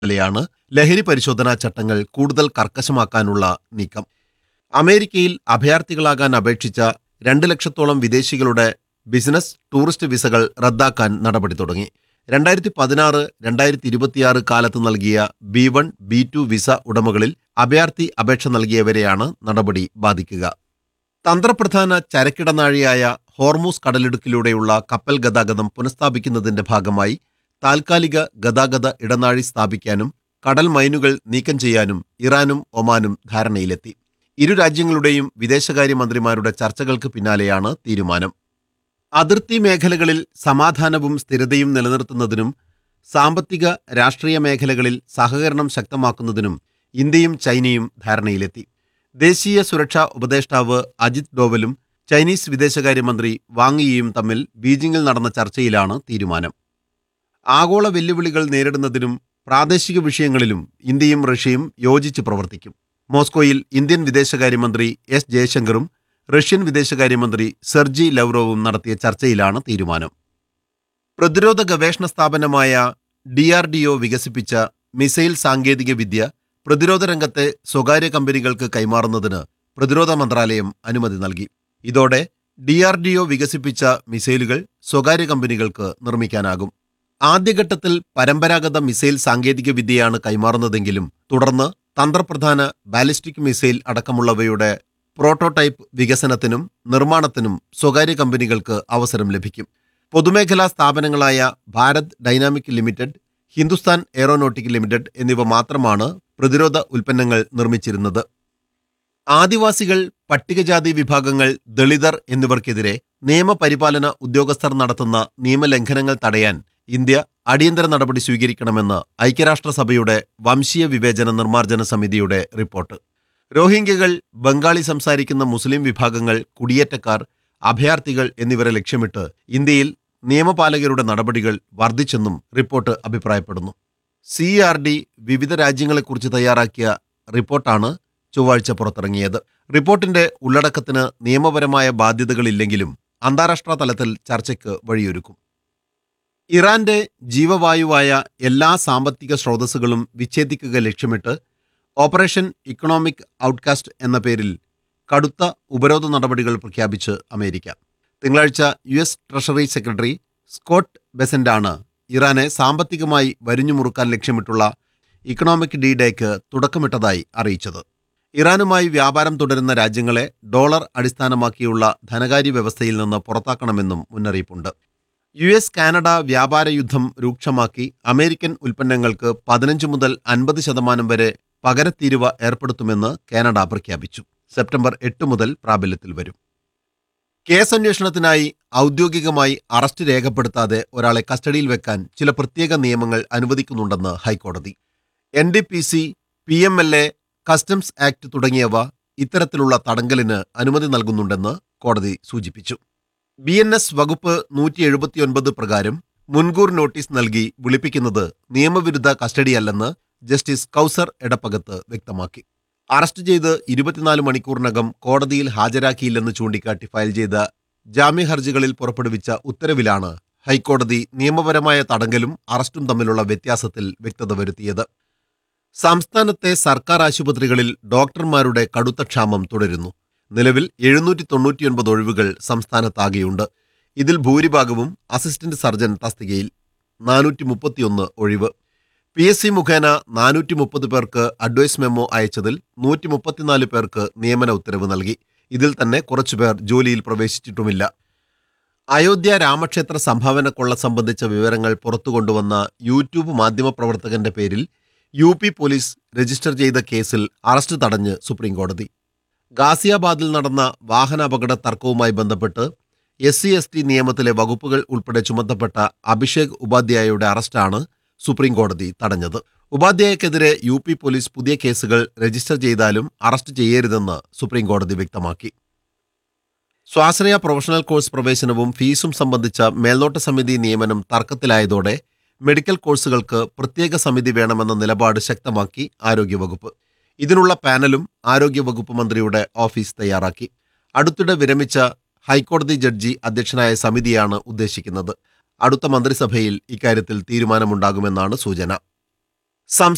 പിന്നാലെയാണ് ലഹരി പരിശോധനാ ചട്ടങ്ങൾ കൂടുതൽ കർക്കശമാക്കാനുള്ള നീക്കം അമേരിക്കയിൽ അഭയാർത്ഥികളാകാൻ അപേക്ഷിച്ച രണ്ട് ലക്ഷത്തോളം വിദേശികളുടെ ബിസിനസ് ടൂറിസ്റ്റ് വിസകൾ റദ്ദാക്കാൻ നടപടി തുടങ്ങി രണ്ടായിരത്തി പതിനാറ് രണ്ടായിരത്തി ഇരുപത്തിയാറ് കാലത്ത് നൽകിയ B one B two visa ഉടമകളിൽ അഭയാർത്ഥി അപേക്ഷ നൽകിയവരെയാണ് നടപടി ബാധിക്കുക തന്ത്രപ്രധാന ചരക്കിടനാഴിയായ ഹോർമൂസ് കടലിടുക്കിലൂടെയുള്ള കപ്പൽ ഗതാഗതം പുനഃസ്ഥാപിക്കുന്നതിന്റെ ഭാഗമായി താൽക്കാലിക ഗതാഗത ഇടനാഴി സ്ഥാപിക്കാനും കടൽ മൈനുകൾ നീക്കം ചെയ്യാനും ഇറാനും ഒമാനും ധാരണയിലെത്തി ഇരു രാജ്യങ്ങളുടെയും വിദേശകാര്യമന്ത്രിമാരുടെ ചർച്ചകൾക്ക് പിന്നാലെയാണ് തീരുമാനം അതിർത്തി മേഖലകളിൽ സമാധാനവും സ്ഥിരതയും നിലനിർത്തുന്നതിനും സാമ്പത്തിക രാഷ്ട്രീയ മേഖലകളിൽ സഹകരണം ശക്തമാക്കുന്നതിനും ഇന്ത്യയും ചൈനയും ധാരണയിലെത്തി ദേശീയ സുരക്ഷാ ഉപദേഷ്ടാവ് അജിത് ഡോവലും ചൈനീസ് വിദേശകാര്യമന്ത്രി വാങ് യിയും തമ്മിൽ ബീജിംഗിൽ നടന്ന ചർച്ചയിലാണ് തീരുമാനം ആഗോള വെല്ലുവിളികൾ നേരിടുന്നതിനും പ്രാദേശിക വിഷയങ്ങളിലും ഇന്ത്യയും റഷ്യയും യോജിച്ച് പ്രവർത്തിക്കും മോസ്കോയിൽ ഇന്ത്യൻ വിദേശകാര്യമന്ത്രി എസ് ജയശങ്കറും റഷ്യൻ വിദേശകാര്യമന്ത്രി സെർജി ലവ്റോവും നടത്തിയ ചർച്ചയിലാണ് തീരുമാനം പ്രതിരോധ ഗവേഷണ സ്ഥാപനമായ ഡി ആർ ഡി ഒ വികസിപ്പിച്ച മിസൈൽ സാങ്കേതിക വിദ്യ പ്രതിരോധ രംഗത്തെ സ്വകാര്യ കമ്പനികൾക്ക് കൈമാറുന്നതിന് പ്രതിരോധ മന്ത്രാലയം അനുമതി നൽകി ഇതോടെ ഡി ആർ ഡി ഒ വികസിപ്പിച്ച മിസൈലുകൾ സ്വകാര്യ കമ്പനികൾക്ക് നിർമ്മിക്കാനാകും ആദ്യഘട്ടത്തിൽ പരമ്പരാഗത മിസൈൽ സാങ്കേതിക വിദ്യയാണ് കൈമാറുന്നതെങ്കിലും തുടർന്ന് തന്ത്രപ്രധാന ബാലിസ്റ്റിക് മിസൈൽ അടക്കമുള്ളവയുടെ പ്രോട്ടോടൈപ്പ് വികസനത്തിനും നിർമ്മാണത്തിനും സ്വകാര്യ കമ്പനികൾക്ക് അവസരം ലഭിക്കും പൊതുമേഖലാ സ്ഥാപനങ്ങളായ Bharat dynamic limited Hindustan aeronautic limited എന്നിവ മാത്രമാണ് പ്രതിരോധ ഉൽപ്പന്നങ്ങൾ നിർമ്മിച്ചിരുന്നത് ആദിവാസികൾ പട്ടികജാതി വിഭാഗങ്ങൾ ദളിതർ എന്നിവർക്കെതിരെ നിയമപരിപാലന ഉദ്യോഗസ്ഥർ നടത്തുന്ന നിയമലംഘനങ്ങൾ തടയാൻ ഇന്ത്യ അടിയന്തര നടപടി സ്വീകരിക്കണമെന്ന് ഐക്യരാഷ്ട്രസഭയുടെ വംശീയ വിവേചന നിർമ്മാർജ്ജന സമിതിയുടെ റിപ്പോർട്ട് റോഹിംഗ്യകൾ ബംഗാളി സംസാരിക്കുന്ന മുസ്ലിം വിഭാഗങ്ങൾ കുടിയേറ്റക്കാർ അഭയാർത്ഥികൾ എന്നിവരെ ലക്ഷ്യമിട്ട് ഇന്ത്യയിൽ നിയമപാലകരുടെ നടപടികൾ വർദ്ധിച്ചെന്നും റിപ്പോർട്ട് അഭിപ്രായപ്പെടുന്നു സി ആർ ഡി വിവിധ രാജ്യങ്ങളെക്കുറിച്ച് തയ്യാറാക്കിയ റിപ്പോർട്ടാണ് ചൊവ്വാഴ്ച പുറത്തിറങ്ങിയത് റിപ്പോർട്ടിന്റെ ഉള്ളടക്കത്തിന് നിയമപരമായ ബാധ്യതകളില്ലെങ്കിലും അന്താരാഷ്ട്ര തലത്തിൽ ചർച്ചയ്ക്ക് വഴിയൊരുക്കും ഇറാന്റെ ജീവവായുവായ എല്ലാ സാമ്പത്തിക സ്രോതസ്സുകളും വിച്ഛേദിക്കുക ലക്ഷ്യമിട്ട് ഓപ്പറേഷൻ ഇക്കണോമിക് ഔട്ട്കാസ്റ്റ് എന്ന പേരിൽ കടുത്ത ഉപരോധ നടപടികൾ പ്രഖ്യാപിച്ച് അമേരിക്ക തിങ്കളാഴ്ച U S treasury secretary Scott ബെസന്റാണ് ഇറാനെ സാമ്പത്തികമായി വരിഞ്ഞുമുറുക്കാൻ ലക്ഷ്യമിട്ടുള്ള ഇക്കണോമിക് ഡി ഡേക്ക് തുടക്കമിട്ടതായി അറിയിച്ചത് ഇറാനുമായി വ്യാപാരം തുടരുന്ന രാജ്യങ്ങളെ ഡോളർ അടിസ്ഥാനമാക്കിയുള്ള ധനകാര്യ വ്യവസ്ഥയിൽ നിന്ന് പുറത്താക്കണമെന്നും മുന്നറിയിപ്പുണ്ട് യു എസ് കാനഡ വ്യാപാര യുദ്ധം രൂക്ഷമാക്കി അമേരിക്കൻ ഉൽപ്പന്നങ്ങൾക്ക് പതിനഞ്ച് മുതൽ അൻപത് ശതമാനം വരെ പകരത്തീരുവ ഏർപ്പെടുത്തുമെന്ന് കാനഡ പ്രഖ്യാപിച്ചു സെപ്റ്റംബർ എട്ട് മുതൽ പ്രാബല്യത്തിൽ വരും കേസന്വേഷണത്തിനായി ഔദ്യോഗികമായി അറസ്റ്റ് രേഖപ്പെടുത്താതെ ഒരാളെ കസ്റ്റഡിയിൽ വെക്കാൻ ചില പ്രത്യേക നിയമങ്ങൾ അനുവദിക്കുന്നുണ്ടെന്ന് ഹൈക്കോടതി N D P C P M L A customs act തുടങ്ങിയവ ഇത്തരത്തിലുള്ള തടങ്കലിന് അനുമതി നൽകുന്നുണ്ടെന്ന് കോടതി സൂചിപ്പിച്ചു ബി എൻ എസ് വകുപ്പ് നൂറ്റി എഴുപത്തിയൊൻപത് പ്രകാരം മുൻകൂർ നോട്ടീസ് നൽകി വിളിപ്പിക്കുന്നത് നിയമവിരുദ്ധ കസ്റ്റഡിയല്ലെന്ന് ജസ്റ്റിസ് കൗസർ എടപ്പകത്ത് വ്യക്തമാക്കി അറസ്റ്റ് ചെയ്ത് ഇരുപത്തിനാല് മണിക്കൂറിനകം കോടതിയിൽ ഹാജരാക്കിയില്ലെന്ന് ചൂണ്ടിക്കാട്ടി ഫയൽ ചെയ്ത ജാമ്യ ഹർജികളിൽ പുറപ്പെടുവിച്ച ഉത്തരവിലാണ് ഹൈക്കോടതി നിയമപരമായ തടങ്കലും അറസ്റ്റും തമ്മിലുള്ള വ്യത്യാസത്തിൽ വ്യക്തത വരുത്തിയത് സംസ്ഥാനത്തെ സർക്കാർ ആശുപത്രികളിൽ ഡോക്ടർമാരുടെ കടുത്ത ക്ഷാമം തുടരുന്നു നിലവിൽ എഴുന്നൂറ്റി തൊണ്ണൂറ്റിയൊൻപത് ഒഴിവുകൾ സംസ്ഥാനത്താകെയുണ്ട് ഇതിൽ ഭൂരിഭാഗവും അസിസ്റ്റന്റ് സർജൻ തസ്തികയിൽ നാനൂറ്റി മുപ്പത്തിയൊന്ന് ഒഴിവ് പി എസ് സി മുഖേന നാനൂറ്റി മുപ്പത് പേർക്ക് അഡ്വൈസ് മെമ്മോ അയച്ചതിൽ നൂറ്റി മുപ്പത്തിനാല് പേർക്ക് നിയമന ഉത്തരവ് നൽകി ഇതിൽ തന്നെ കുറച്ചുപേർ ജോലിയിൽ പ്രവേശിച്ചിട്ടുമില്ല അയോധ്യ രാമക്ഷേത്ര സംഭാവന കൊള്ള സംബന്ധിച്ച വിവരങ്ങൾ പുറത്തുകൊണ്ടുവന്ന യൂട്യൂബ് മാധ്യമപ്രവർത്തകന്റെ പേരിൽ യു പി പോലീസ് രജിസ്റ്റർ ചെയ്ത കേസിൽ അറസ്റ്റ് തടഞ്ഞ് സുപ്രീംകോടതി ഗാസിയാബാദിൽ നടന്ന വാഹനാപകട തർക്കവുമായി ബന്ധപ്പെട്ട് എസ് സി എസ് ടി നിയമത്തിലെ വകുപ്പുകൾ ഉൾപ്പെടെ ചുമത്തപ്പെട്ട അഭിഷേക് ഉപാധ്യായയുടെ അറസ്റ്റാണ് സുപ്രീംകോടതി തടഞ്ഞത് ഉപാധ്യായക്കെതിരെ യു പി പോലീസ് പുതിയ കേസുകൾ രജിസ്റ്റർ ചെയ്താലും അറസ്റ്റ് ചെയ്യരുതെന്ന് സുപ്രീംകോടതി വ്യക്തമാക്കി സ്വാശ്രയ പ്രൊഫഷണൽ കോഴ്സ് പ്രവേശനവും ഫീസും സംബന്ധിച്ച മേൽനോട്ട സമിതി നിയമനം തർക്കത്തിലായതോടെ മെഡിക്കൽ കോഴ്സുകൾക്ക് പ്രത്യേക സമിതി വേണമെന്ന നിലപാട് ശക്തമാക്കി ആരോഗ്യവകുപ്പ് ഇതിനുള്ള പാനലും ആരോഗ്യവകുപ്പ് മന്ത്രിയുടെ ഓഫീസ് തയ്യാറാക്കി അടുത്തിടെ വിരമിച്ച ഹൈക്കോടതി ജഡ്ജി അധ്യക്ഷനായ സമിതിയാണ് ഉദ്ദേശിക്കുന്നത് അടുത്ത മന്ത്രിസഭയിൽ ഇക്കാര്യത്തിൽ തീരുമാനമുണ്ടാകുമെന്നാണ് സൂചന സംസ്ഥാന